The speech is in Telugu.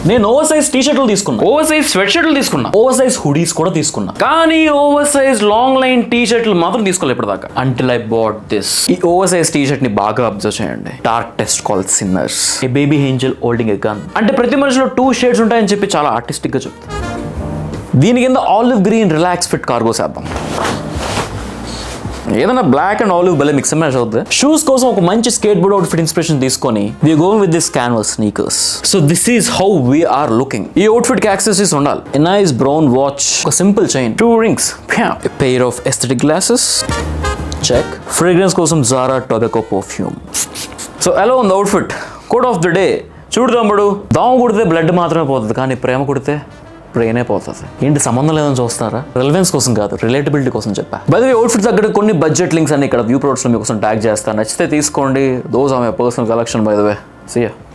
నేను ఓవర్ సైజ్ టీ షర్ట్లు తీసుకున్నా ఓవర్ సైజ్ స్వెట్ షర్ట్లు తీసుకున్నా ఓవర్ సైజ్ హుడీస్ కూడా తీసుకున్నా కానీ over size long line T షర్ట్లు మాత్రం తీసుకోలేదు ఇప్పటిదాకా అంటిల్ ఐ బాట్ దిస్ ఈ ఓవర్ సైజ్ టీ షర్ట్ ని బాగా అబ్జర్వ్ చేయండి dark test call sinners a baby angel holding a gun అంటే ప్రతి మనిషిలో టూ షేడ్స్ ఉంటాయని చెప్పి చాలా ఆర్టిస్టిక్ గా చెప్తాను దీని కింద olive green relax fit cargo చేద్దాం ఏదైనా బ్లాక్ అండ్ ఆలివ్ భలే మిక్స్ మ్యాచ్ అవుతుంది షూస్ కోసం ఒక మంచి skateboard outfit inspiration తీసుకొని we going with this canvas sneakers so this is how we are looking ఈ అవుట్ ఫిట్ కి యాక్సెసరీస్ ఉండాలి నైస్ బ్రౌన్ వాచ్ ఒక simple chain two rings pair of aesthetic glasses check fragrance కోసం జారా టొబాకో పర్ఫ్యూమ్ సో ఎలా ఉంది out fit code of the day చూడు తమ్ముడు దామ కుడితే బ్లడ్ మాత్రమే పోతుంది కానీ ప్రేమ కుడితే బ్రెయినే పోతుంది ఏంటి సంబంధం లేదని చూస్తారా రిలవెన్స్ కోసం కాదు రిలేటబిలిటీ కోసం చెప్పా బై అవుట్ ఫిట్ దగ్గర కొన్ని బడ్జెట్ లింక్స్ అన్ని ఇక్కడ వ్యూ ప్రోడక్ట్స్ మీకోసం ట్యాగ్ చేస్తాను నచ్చితే తీసుకోండి దోస్ ఆమె personal collection by the way chia